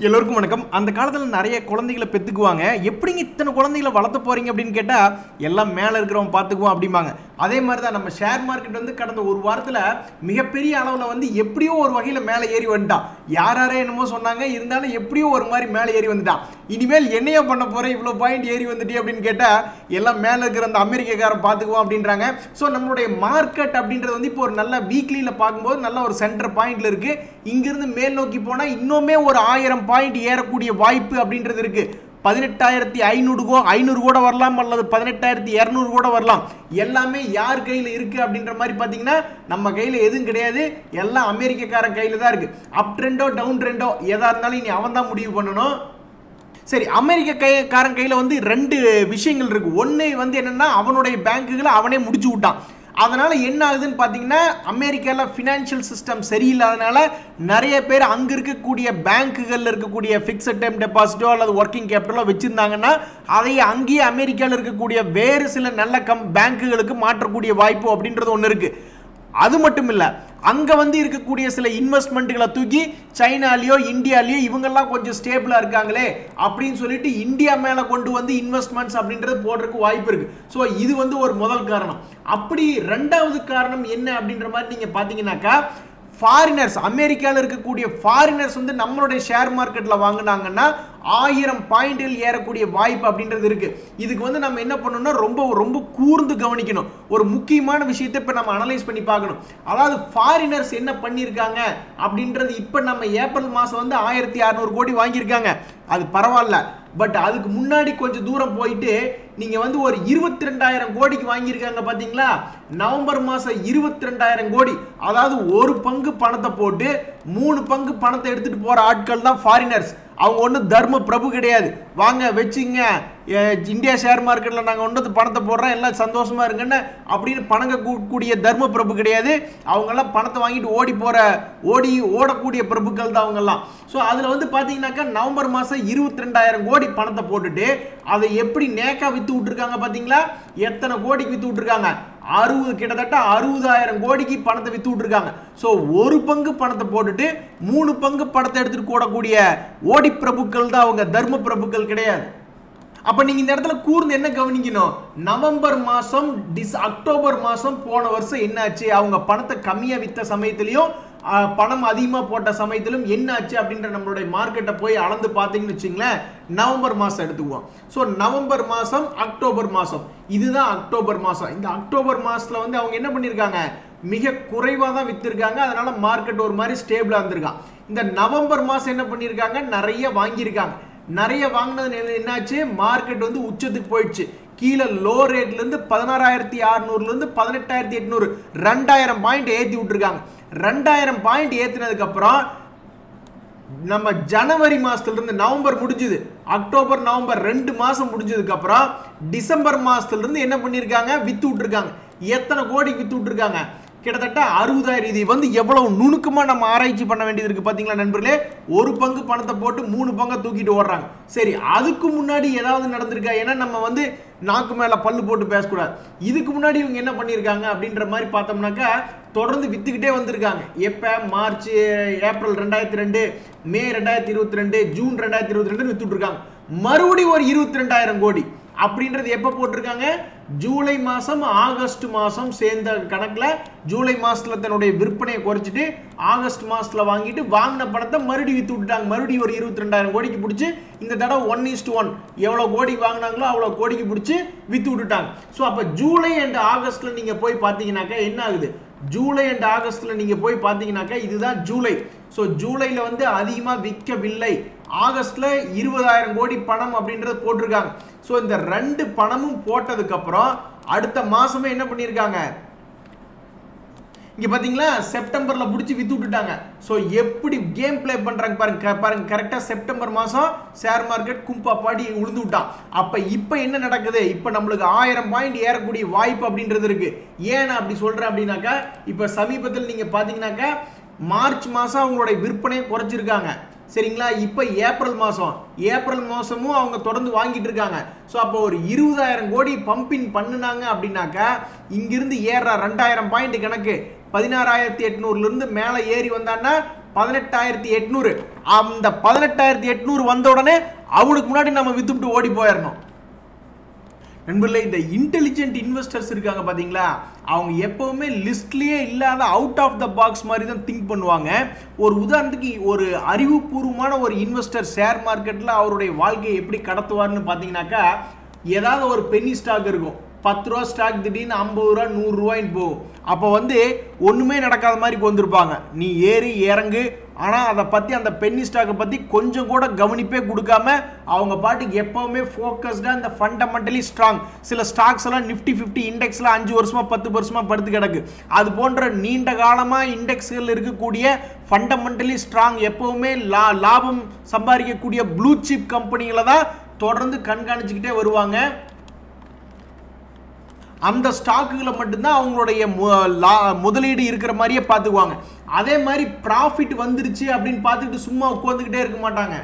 எல்லோருக்கும் வணக்கம் அந்த காலத்தில் நிறைய குழந்தைகளை பெற்றுக்குவாங்க எப்படிங்க இத்தனை குழந்தைகளை வளர்த்த போறீங்க அப்படின்னு கேட்டால் எல்லாம் மேலே இருக்கிறவன் பார்த்துக்குவோம் அப்படிம்பாங்க அதே மாதிரி தான் நம்ம ஷேர் மார்க்கெட் வந்து கடந்த ஒரு வாரத்தில் மிகப்பெரிய அளவில் வந்து எப்படியோ ஒரு வகையில் மேலே ஏறி வந்துட்டான் யார் யாரே என்னமோ சொன்னாங்க இருந்தாலும் எப்படியோ ஒரு மாதிரி மேலே ஏறி வந்துட்டான் இனிமேல் என்னையா பண்ண போகிறேன் இவ்வளோ பாயிண்ட் ஏறி வந்துட்டே அப்படின்னு கேட்டால் எல்லாம் மேலே இருக்கிற அந்த அமெரிக்கக்காரன் பார்த்துக்குவோம் அப்படின்றாங்க ஸோ நம்மளுடைய மார்க்கெட் அப்படின்றது வந்து இப்போ ஒரு நல்ல வீக்லியில் பார்க்கும்போது நல்ல ஒரு சென்டர் பாயிண்ட்ல இருக்கு இங்கிருந்து மேல் நோக்கி போனால் இன்னுமே ஒரு ஆயிரம் பாயிண்ட் ஏறக்கூடிய வாய்ப்பு அப்படின்றது இருக்கு பதினெட்டாயிரத்தி ஐநூறு கோ ஐநூறு கூட வரலாம் அல்லது பதினெட்டாயிரத்தி இரநூறு கூட வரலாம் எல்லாமே யார் கையில் இருக்கு அப்படின்ற மாதிரி பார்த்தீங்கன்னா நம்ம கையில் எதுவும் கிடையாது எல்லாம் அமெரிக்கக்காரன் கையில் தான் இருக்கு அப் ட்ரெண்டோ டவுன் ட்ரெண்டோ எதா இருந்தாலும் இனி அவன் தான் முடிவு பண்ணணும் சரி அமெரிக்க கை காரன் கையில் வந்து ரெண்டு விஷயங்கள் இருக்கு ஒன்று வந்து என்னன்னா அவனுடைய பேங்குகளை அவனே முடிச்சு விட்டான் அதனால என்ன ஆகுதுன்னு பார்த்தீங்கன்னா அமெரிக்காவில் ஃபினான்ஷியல் சிஸ்டம் சரியில்லாதனால நிறைய பேர் அங்கே இருக்கக்கூடிய பேங்க்குகளில் இருக்கக்கூடிய ஃபிக்ஸட் டைம் டெபாசிட்டோ அல்லது ஒர்க்கிங் கேபிட்டலோ வச்சுருந்தாங்கன்னா அதை அங்கேயே அமெரிக்காவில் இருக்கக்கூடிய வேறு சில நல்ல கம் பேங்க்குகளுக்கு மாற்றக்கூடிய வாய்ப்பு அப்படின்றது ஒன்று இருக்குது அது மட்டும் இல்லை அங்கே வந்து இருக்கக்கூடிய சில இன்வெஸ்ட்மெண்ட்டுகளை தூக்கி சைனாலேயோ இந்தியாலேயோ இவங்கெல்லாம் கொஞ்சம் ஸ்டேபிளாக இருக்காங்களே அப்படின்னு சொல்லிட்டு இந்தியா மேலே கொண்டு வந்து இன்வெஸ்ட்மெண்ட்ஸ் அப்படின்றது போடுறதுக்கு வாய்ப்பு இருக்கு ஸோ இது வந்து ஒரு முதல் காரணம் அப்படி ரெண்டாவது காரணம் என்ன அப்படின்ற மாதிரி நீங்கள் பார்த்தீங்கன்னாக்கா ஃபாரினர்ஸ் அமெரிக்காவில் இருக்கக்கூடிய ஃபாரினர்ஸ் வந்து நம்மளுடைய ஷேர் மார்க்கெட்டில் வாங்கினாங்கன்னா ஆயிரம் பாயிண்டில் ஏறக்கூடிய வாய்ப்பு அப்படின்றது இருக்கு இதுக்கு வந்து நம்ம என்ன பண்ணணும்னா ரொம்ப ரொம்ப கூர்ந்து கவனிக்கணும் ஒரு முக்கியமான விஷயத்தை இப்போ நம்ம அனலைஸ் பண்ணி பார்க்கணும் அதாவது ஃபாரினர்ஸ் என்ன பண்ணியிருக்காங்க அப்படின்றது இப்போ நம்ம ஏப்ரல் மாதம் வந்து ஆயிரத்தி அறநூறு கோடி வாங்கியிருக்காங்க அது பரவாயில்ல பட் அதுக்கு முன்னாடி கொஞ்சம் தூரம் போயிட்டு நீங்க வந்து ஒரு இருபத்தி ரெண்டாயிரம் கோடிக்கு வாங்கியிருக்காங்க பாத்தீங்களா நவம்பர் மாசம் இருபத்தி ரெண்டாயிரம் கோடி அதாவது ஒரு பங்கு பணத்தை போட்டு மூணு பங்கு பணத்தை எடுத்துட்டு போற ஆட்கள் தான் ஃபாரினர்ஸ் அவங்க ஒன்றும் தர்ம பிரபு கிடையாது வாங்க வச்சுங்க எ- இந்தியா ஷேர் மார்க்கெட்டில் நாங்கள் ஒன்று பணத்தை போடுறோம் எல்லாம் சந்தோஷமா இருங்கன்னு அப்படின்னு பணங்க கூ- கூடிய தர்ம பிரபு கிடையாது அவங்கெல்லாம் பணத்தை வாங்கிட்டு ஓடி போகிற ஓடி ஓடக்கூடிய பிரபுக்கள் தான் அவங்கெல்லாம் ஸோ அதில் வந்து பார்த்தீங்கன்னாக்கா நவம்பர் மாதம் இருபத்தி ரெண்டாயிரம் கோடி பணத்தை போட்டுட்டு அதை எப்படி நேக்கா விற்று விட்டுருக்காங்க பார்த்தீங்களா எத்தனை கோடிக்கு விற்று விட்டுருக்காங்க அறுபது கிட்டத்தட்ட அறுபதாயிரம் கோடிக்கு பணத்தை வித்து விட்டுருக்காங்க ஸோ ஒரு பங்கு பணத்தை போட்டுட்டு மூணு பங்கு பணத்தை எடுத்துட்டு கூடக்கூடிய ஓடி பிரபுக்கள் தான் அவங்க தர்ம பிரபுக்கள் கிடையாது அப்ப நீங்க இந்த இடத்துல கூர்ந்து என்ன கவனிக்கணும் நவம்பர் மாசம் டிஸ் அக்டோபர் மாசம் போன வருஷம் என்னாச்சு அவங்க பணத்தை கம்மியா வித்த சமயத்திலையும் ஆ, பணம் அதிகமா போட்ட சமயத்திலும் என்னாச்சு அப்படின்ற நம்மளுடைய மார்க்கெட்டை போய் அளந்து பார்த்தீங்கன்னு வச்சுங்களேன் நவம்பர் மாசம் எடுத்துக்குவோம் ஸோ நவம்பர் மாசம் அக்டோபர் மாசம் இதுதான் அக்டோபர் மாசம் இந்த அக்டோபர் மாசத்துல வந்து அவங்க என்ன பண்ணியிருக்காங்க மிக குறைவாக தான் வித்திருக்காங்க அதனால மார்க்கெட் ஒரு மாதிரி ஸ்டேபிளாக இருந்திருக்கான் இந்த நவம்பர் மாசம் என்ன பண்ணியிருக்காங்க நிறைய வாங்கியிருக்காங்க நிறைய வாங்கினது என்ன- என்னாச்சு மார்க்கெட் வந்து உச்சத்துக்கு போயிடுச்சு கீழே லோ ரேட்ல இருந்து பதினாறாயிரத்தி அறுநூறுல இருந்து பதினெட்டாயிரத்தி எட்நூறு ரெண்டாயிரம் பாயிண்ட் ஏத்தி விட்டுருக்காங்க ரெண்டாயிரம் பாயிண்ட் ஏத்தினதுக்கு அப்புறம் நம்ம ஜனவரி மாசத்துல இருந்து நவம்பர் முடிஞ்சுது அக்டோபர் நவம்பர் ரெண்டு மாசம் முடிஞ்சதுக்கு அப்புறம் டிசம்பர் மாசத்துல இருந்து என்ன பண்ணிருக்காங்க வித்து விட்டுருக்காங்க எத்தனை கோடிக்கு வித்து விட்டுருக்காங்க கிட்டத்தட்ட அறுபதாயிரம் இது வந்து எவ்வளவு நுணுக்கமா நம்ம ஆராய்ச்சி பண்ண வேண்டியது இருக்கு பாத்தீங்களா நண்பர்களே ஒரு பங்கு பணத்தை போட்டு மூணு பங்கை தூக்கிட்டு ஓடுறாங்க சரி அதுக்கு முன்னாடி ஏதாவது நடந்திருக்கா ஏன்னா நம்ம வந்து நாக்கு மேல பல்லு போட்டு பேசக்கூடாது இதுக்கு முன்னாடி இவங்க என்ன பண்ணியிருக்காங்க அப்படின்ற மாதிரி பார்த்தோம்னாக்கா தொடர்ந்து வித்துக்கிட்டே வந்திருக்காங்க எப்போ மார்ச் ஏப்ரல் ரெண்டாயிரத்தி ரெண்டு மே ரெண்டாயிரத்தி இருபத்தி ரெண்டு ஜூன் ரெண்டாயிரத்தி இருபத்தி ரெண்டு வித்துட்டு இருக்காங்க மறுபடியும் ஒரு இருபத்தி ரெண்டாயிரம் கோடி அப்படின்றது எப்போ போட்டிருக்காங்க ஜூலை மாதம் ஆகஸ்ட் மாதம் சேர்ந்த கணக்கில் ஜூலை மாசத்துல தன்னுடைய விற்பனையை குறைச்சிட்டு ஆகஸ்ட் மாசத்துல வாங்கிட்டு வாங்கின பணத்தை மறுபடியும் வித்து விட்டுட்டாங்க மறுபடியும் ஒரு இருபத்தி ரெண்டாயிரம் கோடிக்கு பிடிச்சி இந்த தடவை ஒன் இஸ்ட் ஒன் எவ்வளோ கோடிக்கு வாங்கினாங்களோ அவ்வளோ கோடிக்கு பிடிச்சி வித்து விட்டுட்டாங்க ஸோ அப்போ ஜூலை அண்ட் ஆகஸ்ட்ல நீங்கள் போய் பார்த்தீங்கன்னாக்கா என்ன ஆகுது ஜூலை அண்ட் ஆகஸ்ட்ல நீங்க போய் பார்த்தீங்கன்னாக்கா இதுதான் ஜூலை ஸோ ஜூலைல வந்து அதிகமாக விற்கவில்லை ஆகஸ்ட்ல இருபதாயிரம் கோடி பணம் அப்படின்றது போட்டிருக்காங்க ஸோ இந்த ரெண்டு பணமும் போட்டதுக்கு அப்புறம் அடுத்த மாசமே என்ன பண்ணியிருக்காங்க இங்க பாத்தீங்களா செப்டம்பர்ல புடிச்சு வித்து விட்டுட்டாங்க சோ எப்படி கேம் ப்ளே பண்றாங்க பாருங்க க- பாருங்க கரெக்டா செப்டம்பர் மாசம் ஷேர் மார்க்கெட் கும்பா பாடி உளுந்து விட்டான் அப்ப இப்ப என்ன நடக்குது இப்ப நம்மளுக்கு ஆயிரம் பாயிண்ட் ஏறக்கூடிய வாய்ப்பு அப்படின்றது இருக்கு ஏன் நான் அப்படி சொல்றேன் அப்படின்னாக்கா இப்ப சமீபத்தில் நீங்க பாத்தீங்கன்னாக்கா மார்ச் மாசம் அவங்களுடைய விற்பனையை குறைச்சிருக்காங்க சரிங்களா இப்போ ஏப்ரல் மாதம் ஏப்ரல் மாதமும் அவங்க தொடர்ந்து வாங்கிட்டு இருக்காங்க ஸோ அப்போ ஒரு இருபதாயிரம் கோடி பம்பின் பண்ணுனாங்க அப்படின்னாக்கா இங்கிருந்து ஏற ரெண்டாயிரம் பாயிண்ட் கணக்கு பதினாறாயிரத்தி எட்நூறுலேருந்து மேலே ஏறி வந்தான்னா பதினெட்டாயிரத்தி எட்நூறு அந்த பதினெட்டாயிரத்தி எட்நூறு வந்த உடனே அவனுக்கு முன்னாடி நம்ம வித்துவிட்டு ஓடி போயிடணும் நண்பர்களே இந்த இன்டெலிஜென்ட் இன்வெஸ்டர்ஸ் இருக்காங்க பாத்தீங்களா அவங்க எப்பவுமே லிஸ்ட்லயே இல்லாத அவுட் ஆஃப் த பாக்ஸ் மாதிரி தான் திங்க் பண்ணுவாங்க ஒரு உதாரணத்துக்கு ஒரு அறிவுபூர்வமான ஒரு இன்வெஸ்டர் ஷேர் மார்க்கெட்டில் அவருடைய வாழ்க்கையை எப்படி கடத்துவார்னு பார்த்தீங்கன்னாக்கா ஏதாவது ஒரு பென்னி ஸ்டாக் இருக்கும் பத்து ரூபா ஸ்டாக் திடீர்னு ஐம்பது ரூபா நூறுரூவாயின்னு போகும் அப்போ வந்து ஒன்றுமே நடக்காத மாதிரி வந்திருப்பாங்க நீ ஏறி இறங்கு ஆனால் அதை பற்றி அந்த பென்னி ஸ்டாக்கை பற்றி கொஞ்சம் கூட கவனிப்பே கொடுக்காம அவங்க பாட்டுக்கு எப்போவுமே ஃபோக்கஸ்டாக இந்த ஃபண்டமெண்டலி ஸ்ட்ராங் சில ஸ்டாக்ஸ் எல்லாம் நிஃப்டி ஃபிஃப்டி இண்டெக்ஸில் அஞ்சு வருஷமாக பத்து வருஷமாக படுத்து கிடக்கு அது போன்ற நீண்ட காலமாக இண்டெக்ஸ்கள் இருக்கக்கூடிய ஃபண்டமெண்டலி ஸ்ட்ராங் எப்போவுமே லா லாபம் சம்பாதிக்கக்கூடிய ப்ளூ சிப் கம்பெனிகளை தான் தொடர்ந்து கண்காணிச்சுக்கிட்டே வருவாங்க அந்த ஸ்டாக்குகளை மட்டும்தான் அவங்களுடைய மு- லா- முதலீடு இருக்கிற மாதிரியே பார்த்துக்குவாங்க அதே மாதிரி ப்ராஃபிட் வந்துருச்சு அப்படின்னு பார்த்துக்கிட்டு சும்மா உட்காந்துக்கிட்டே இருக்க மாட்டாங்க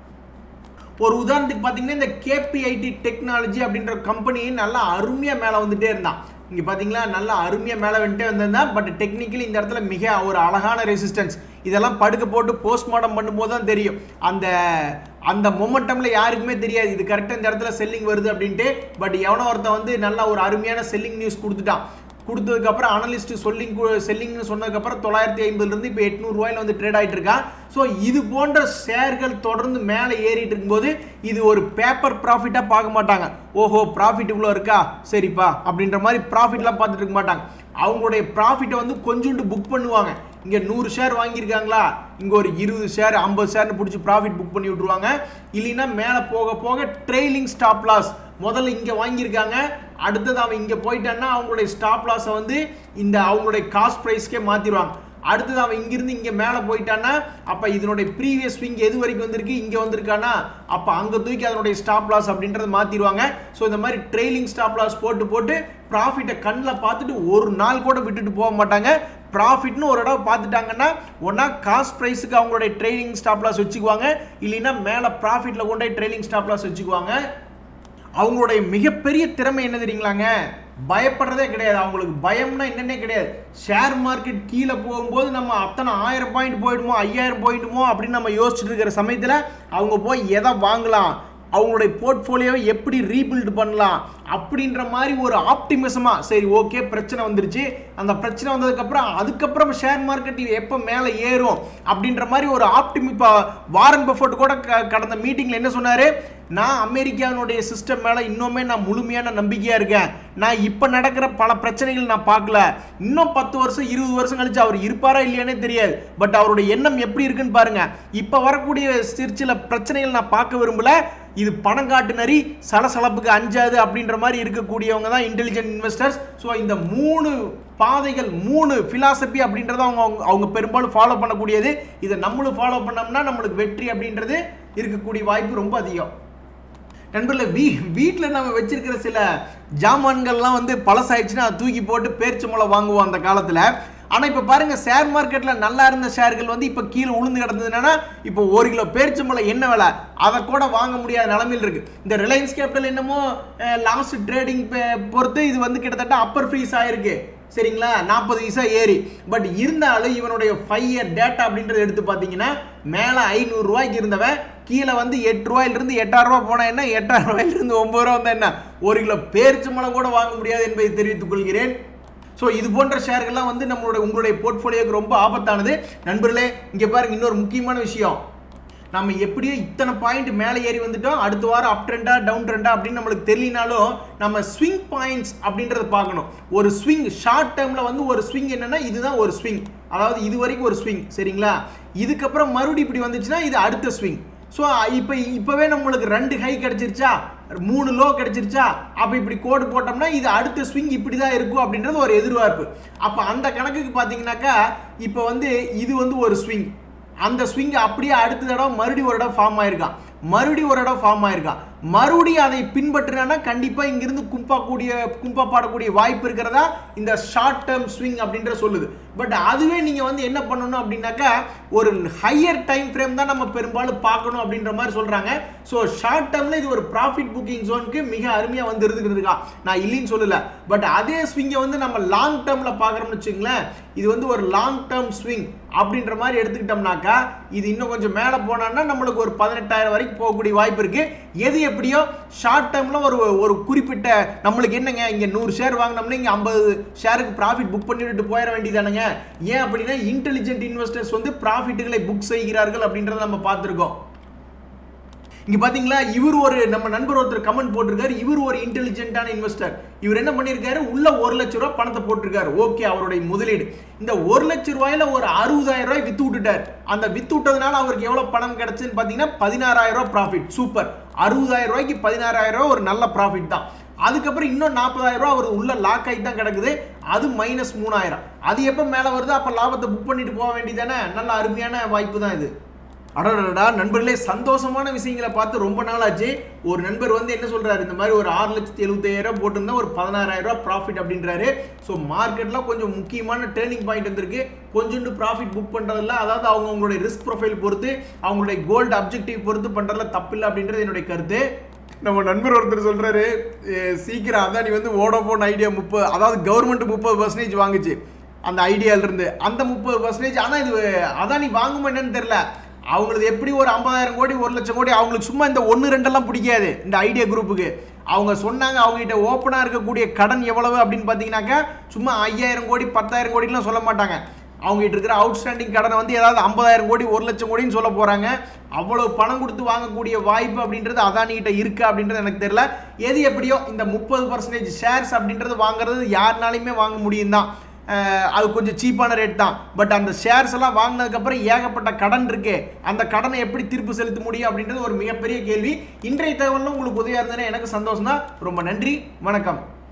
ஒரு உதாரணத்துக்கு பார்த்தீங்கன்னா இந்த கேபிஐடி டெக்னாலஜி அப்படின்ற கம்பெனி நல்லா அருமையாக மேலே வந்துட்டே இருந்தான் இங்கே பார்த்தீங்களா நல்லா அருமையாக மேலே வந்துட்டே வந்திருந்தான் பட் டெக்னிக்கலி இந்த இடத்துல மிக ஒரு அழகான ரெசிஸ்டன்ஸ் இதெல்லாம் படுக்க போட்டு போஸ்ட்மார்ட்டம் பண்ணும்போது தான் தெரியும் அந்த அந்த மொமெண்டம்ல யாருக்குமே தெரியாது இது கரெக்டாக இந்த இடத்துல செல்லிங் வருது அப்படின்ட்டு பட் எவனோ ஒருத்தன் வந்து நல்ல ஒரு அருமையான செல்லிங் நியூஸ் கொடுத்துட்டான் கொடுத்ததுக்கப்புறம் அனலிஸ்ட் சொல்லிங் செல்லிங்னு சொன்னதுக்கப்புறம் தொள்ளாயிரத்தி ஐம்பதுலேருந்து இப்போ எட்நூறுவாயில் வந்து ட்ரேட் ஆகிட்டு இருக்கான் ஸோ இது போன்ற ஷேர்கள் தொடர்ந்து மேலே ஏறிட்டு இருக்கும்போது இது ஒரு பேப்பர் ப்ராஃபிட்டாக பார்க்க மாட்டாங்க ஓஹோ ப்ராஃபிட் இவ்வளோ இருக்கா சரிப்பா அப்படின்ற மாதிரி ப்ராஃபிட்லாம் பார்த்துட்டு இருக்க மாட்டாங்க அவங்களுடைய ப்ராஃபிட்டை வந்து கொஞ்சோண்டு புக் பண்ணுவாங்க இங்கே நூறு ஷேர் வாங்கியிருக்காங்களா இங்கே ஒரு இருபது ஷேர் ஐம்பது ஷேர்னு பிடிச்சி ப்ராஃபிட் புக் பண்ணி விட்ருவாங்க இல்லைன்னா மேலே போக போக ட்ரெயிலிங் ஸ்டாப் லாஸ் முதல்ல இங்கே வாங்கியிருக்காங்க அடுத்தது அவன் இங்கே போயிட்டான்னா அவங்களுடைய ஸ்டாப் லாஸை வந்து இந்த அவங்களுடைய காஸ்ட் ப்ரைஸ்க்கே மாற்றிடுவாங்க அடுத்தது அவன் இங்கிருந்து இங்கே மேலே போயிட்டான்னா அப்போ இதனுடைய ப்ரீவியஸ் ஸ்விங் எது வரைக்கும் வந்திருக்கு இங்கே வந்திருக்கானா அப்போ அங்கே தூக்கி அதனுடைய ஸ்டாப் லாஸ் அப்படின்றத மாற்றிடுவாங்க ஸோ இந்த மாதிரி ட்ரெயிலிங் ஸ்டாப் லாஸ் போட்டு போட்டு ப்ராஃபிட்டை கண்ணில் பார்த்துட்டு ஒரு நாள் கூட விட்டுட்டு போக மாட்டாங்க ப்ராஃபிட்னு ஒரு தடவை பார்த்துட்டாங்கன்னா ஒன்றா காஸ்ட் ப்ரைஸுக்கு அவங்களுடைய ட்ரெயிலிங் ஸ்டாப் லாஸ் வச்சுக்குவாங்க இல்லைன்னா மேலே ப்ராஃபிட்டில் கொண்டு போய் ட்ரெயிலிங் ஸ்டாப் லாஸ் வச்சுக்குவாங்க அவங்களுடைய மிகப்பெரிய திறமை என்ன தெரியுங்களாங்க பயப்படுறதே கிடையாது அவங்களுக்கு பயம்னா என்னன்னே கிடையாது ஷேர் மார்க்கெட் கீழே போகும்போது நம்ம அத்தனை ஆயிரம் பாயிண்ட் போயிடுமோ ஐயாயிரம் போயிடுமோ அப்படின்னு நம்ம யோசிச்சுட்டு இருக்கிற சமயத்தில் அவங்க போய் எதை வாங்கலாம் அவங்களுடைய போர்ட்ஃபோலியோவை எப்படி ரீபில்ட் பண்ணலாம் அப்படின்ற மாதிரி ஒரு ஆப்டிமிசமாக சரி ஓகே பிரச்சனை வந்துருச்சு அந்த பிரச்சனை வந்ததுக்கப்புறம் அதுக்கப்புறம் ஷேர் மார்க்கெட் எப்போ மேலே ஏறும் அப்படின்ற மாதிரி ஒரு ஆப்டிமி இப்போ வாரன் பஃபோர்ட் கூட க- கடந்த மீட்டிங்கில் என்ன சொன்னார் நான் அமெரிக்காவினுடைய சிஸ்டம் மேலே இன்னுமே நான் முழுமையான நம்பிக்கையாக இருக்கேன் நான் இப்போ நடக்கிற பல பிரச்சனைகள் நான் பார்க்கல இன்னும் பத்து வருஷம் இருபது வருஷம் கழிச்சு அவர் இருப்பாரா இல்லையானே தெரியாது பட் அவருடைய எண்ணம் எப்படி இருக்குன்னு பாருங்க இப்போ வரக்கூடிய சிறு சில பிரச்சனைகள் நான் பார்க்க விரும்பல இது பணம் காட்டு நரி சலசலப்புக்கு அஞ்சாது அப்படின்ற மாதிரி இருக்கக்கூடியவங்க தான் இன்டெலிஜென்ட் இன்வெஸ்டர்ஸ் ஸோ இந்த மூணு பாதைகள் மூணு ஃபிலாசபி அப்படின்றத அவங்க அவங்க- அவங்க பெரும்பாலும் ஃபாலோ பண்ணக்கூடியது இதை நம்மளும் ஃபாலோ பண்ணோம்னா நம்மளுக்கு வெற்றி அப்படின்றது இருக்கக்கூடிய வாய்ப்பு ரொம்ப அதிகம் நண்பர்களே வீ வீட்டில் நம்ம வச்சிருக்கிற சில ஜாமான்கள்லாம் வந்து பழசாயிடுச்சுன்னா அதை தூக்கி போட்டு பேரிச்சம்பழம் வாங்குவோம் அந்த காலத்தில் ஆனால் இப்போ பாருங்க ஷேர் மார்க்கெட்டில் நல்லா இருந்த ஷேர்கள் வந்து இப்போ கீழே உளுந்து கிடந்ததுன்னா இப்போ ஒரு கிலோ பேரிச்சம்பழம் என்ன விலை அதை கூட வாங்க முடியாத நிலமையில் இருக்கு இந்த ரிலையன்ஸ் கேபிட்டல் என்னமோ லாஸ்ட் ட்ரேடிங் பொறுத்து இது வந்து கிட்டத்தட்ட அப்பர் ஃப்ரீஸ் ஆயிருக்கு சரிங்களா நாற்பது பைசா ஏறி பட் இருந்தாலும் இவனுடைய ஃபைவ் இயர் டேட்டா அப்படின்றத எடுத்து பார்த்தீங்கன்னா மேலே ஐநூறு ரூபாய்க்கு இருந்தவன் கீழே வந்து எட்டு ரூபாயிலிருந்து எட்டாயிரம் ரூபாய் போனா என்ன எட்டாயிரம் ரூபாயிலிருந்து ஒன்பது ரூபா வந்தா என்ன ஒரு கிலோ பேரிச்சம்பழம் கூட வாங்க முடியாது என்பதை தெரிவித்துக் கொள்கிறேன் ஸோ இது போன்ற ஷேர்கள்லாம் வந்து நம்மளுடைய உங்களுடைய போர்ட்ஃபோலியோக்கு ரொம்ப ஆபத்தானது நண்பர்களே இங்கே பாருங்க இன்னொரு முக்கியமான விஷயம் நம்ம எப்படியோ இத்தனை பாயிண்ட் மேலே ஏறி வந்துட்டோம் அடுத்த வாரம் அப் ட்ரெண்டா டவுன் ட்ரெண்டா அப்படின்னு நம்மளுக்கு தெரியலனாலும் நம்ம ஸ்விங் பாயிண்ட்ஸ் அப்படின்றத பார்க்கணும் ஒரு ஸ்விங் ஷார்ட் டேர்மில் வந்து ஒரு ஸ்விங் என்னன்னா இதுதான் ஒரு ஸ்விங் அதாவது இது வரைக்கும் ஒரு ஸ்விங் சரிங்களா இதுக்கப்புறம் மறுபடியும் இப்படி வந்துச்சுன்னா இது அடுத்த ஸ்விங் ஸோ இப்போ இப்போவே நம்மளுக்கு ரெண்டு ஹை கிடைச்சிருச்சா மூணு லோ கிடைச்சிருச்சா அப்போ இப்படி கோடு போட்டோம்னா இது அடுத்த ஸ்விங் இப்படி தான் இருக்கும் அப்படின்றது ஒரு எதிர்பார்ப்பு அப்போ அந்த கணக்குக்கு பார்த்தீங்கன்னாக்கா இப்போ வந்து இது வந்து ஒரு ஸ்விங் அந்த ஸ்விங் அப்படியே அடுத்த தடவை மறுபடியும் ஒரு இடம் ஃபார்ம் ஆயிருக்கான் மறுபடியும் ஒரு இடம் ஃபார்ம் ஆயிருக்கான் மறுபடியும் அதை பின்பற்றினா கண்டிப்பா இங்கிருந்து கும்பா கூடிய கும்பா பாடக்கூடிய வாய்ப்பு இருக்கிறதா இந்த ஷார்ட் டேர்ம் ஸ்விங் அப்படின்ற சொல்லுது பட் அதுவே நீங்க வந்து என்ன பண்ணணும் அப்படின்னாக்கா ஒரு ஹையர் டைம் ஃப்ரேம் தான் நம்ம பெரும்பாலும் பார்க்கணும் அப்படின்ற மாதிரி சொல்றாங்க ஸோ ஷார்ட் டேர்ம்ல இது ஒரு ப்ராஃபிட் புக்கிங் ஜோனுக்கு மிக அருமையா வந்து இருக்குதுக்கா நான் இல்லைன்னு சொல்லல பட் அதே ஸ்விங்கை வந்து நம்ம லாங் டேர்ம்ல பார்க்குறோம்னு வச்சுங்களேன் இது வந்து ஒரு லாங் டேர்ம் ஸ்விங் அப்படின்ற மாதிரி எடுத்துக்கிட்டோம்னாக்கா இது இன்னும் கொஞ்சம் மேலே போனோம்னா நம்மளுக்கு ஒரு பதினெட்டாயிரம் வரைக்கும் போகக்கூடிய வாய்ப்பு இருக்கு எது எப்படியோ ஷார்ட் டேர்ம்ல ஒரு ஒரு குறிப்பிட்ட நம்மளுக்கு என்னங்க இங்க நூறு ஷேர் வாங்கினோம்னா இங்க ஐம்பது ஷேருக்கு ப்ராஃபிட் புக் பண்ணிவிட்டு போயிட வேண்டியதானுங்க ஏன் அப்படின்னா இன்டெலிஜென்ட் இன்வெஸ்டர்ஸ் வந்து ப்ராஃபிட்டுகளை புக் செய்கிறார்கள் அப்படின்றத நம்ம பார்த்துருக்கோம் இங்க பாத்தீங்களா இவர் ஒரு நம்ம நண்பர் ஒருத்தர் கமெண்ட் போட்டிருக்காரு இவர் ஒரு இன்டெலிஜென்ட்டான இன்வெஸ்டர் இவர் என்ன பண்ணிருக்காரு உள்ள ஒரு லட்ச ரூபாய் பணத்தை போட்டிருக்காரு ஓகே அவருடைய முதலீடு இந்த ஒரு லட்ச ரூபாயில ஒரு அறுபதாயிரம் ரூபாய் வித்து விட்டுட்டார் அந்த வித்து விட்டதுனால அவருக்கு எவ்வளவு பணம் கிடைச்சுன்னு பாத்தீங்கன்னா பதினாறாயிரம் ரூபாய் ப்ராஃபிட் சூப்பர் அறுபதாயிரம் ரூபாய்க்கு பதினாறாயிரம் ரூபாய் ஒரு நல்ல ப்ராஃபிட் தான் அதுக்கப்புறம் இன்னும் நாற்பதாயிரம் ரூபாய் அவர் உள்ள லாக் ஆகி தான் கிடக்குது அது மைனஸ் மூணாயிரம் அது எப்போ மேலே வருது அப்போ லாபத்தை புக் பண்ணிட்டு போக வேண்டியதானே நல்ல அருமையான வாய்ப்பு தான் இது அடடடா நண்பர்களே சந்தோஷமான விஷயங்களை பார்த்து ரொம்ப நாள் ஆச்சு ஒரு நண்பர் வந்து என்ன சொல்றாரு இந்த மாதிரி ஒரு ஆறு லட்சத்தி எழுபத்தாயிரம் போட்டிருந்தா ஒரு பதினாறாயிரம் ரூபாய் ப்ராஃபிட் அப்படின்றாரு ஸோ மார்க்கெட்ல கொஞ்சம் முக்கியமான டேர்னிங் பாயிண்ட் வந்திருக்கு கொஞ்சோண்டு ப்ராஃபிட் புக் பண்றதுல அதாவது அவங்க அவங்களுடைய ரிஸ்க் ப்ரொஃபைல் பொறுத்து அவங்களுடைய கோல்டு அப்ஜெக்டிவ் பொறுத்து பண்றதுல தப்பில்லை அப்படின்றது என்னுடைய கருத்து நம்ம நண்பர் ஒருத்தர் சொல்றாரு "எ, சீக்கிரம் அதான் நீ வந்து ஓடோபோன் ஐடியா முப்பது அதாவது கவர்மெண்ட் முப்பது பர்சன்டேஜ் வாங்குச்சு அந்த ஐடியால இருந்து அந்த முப்பது பர்சன்டேஜ் ஆனா இது அதானி வாங்குமா என்னன்னு தெரியல அவங்களுக்கு எப்படி ஒரு ஐம்பதாயிரம் கோடி ஒரு லட்சம் கோடி அவங்களுக்கு சும்மா இந்த ஒன்று ரெண்டெல்லாம் பிடிக்காது இந்த ஐடியா குரூப்புக்கு அவங்க சொன்னாங்க அவங்ககிட்ட ஓப்பனாக இருக்கக்கூடிய கடன் எவ்வளவு அப்படின்னு பார்த்தீங்கன்னாக்கா சும்மா ஐயாயிரம் கோடி பத்தாயிரம் கோடிலாம் சொல்ல மாட்டாங்க அவங்ககிட்ட இருக்கிற அவுட்ஸ்டாண்டிங் கடனை வந்து ஏதாவது ஐம்பதாயிரம் கோடி ஒரு லட்சம் கோடின்னு சொல்ல போகிறாங்க அவ்வளோ பணம் கொடுத்து வாங்கக்கூடிய வாய்ப்பு அப்படின்றது அதானிகிட்ட இருக்கு அப்படின்றது எனக்கு தெரியல எது எப்படியோ இந்த முப்பது பர்சன்டேஜ் ஷேர்ஸ் அப்படின்றது வாங்குறது யாருனாலையுமே வாங்க முடியும் தான் அஹ் அது கொஞ்சம் சீப்பான ரேட் தான் பட் அந்த ஷேர்ஸ் எல்லாம் வாங்கினதுக்கப்புறம் ஏகப்பட்ட கடன் இருக்கு அந்த கடனை எப்படி திருப்பி செலுத்த முடியும் அப்படின்றது ஒரு மிகப்பெரிய கேள்வி இன்றைய தகவலும் உங்களுக்கு உதவியாக இருந்ததுன்னா எனக்கு சந்தோஷம் தான் ரொம்ப நன்றி வணக்கம்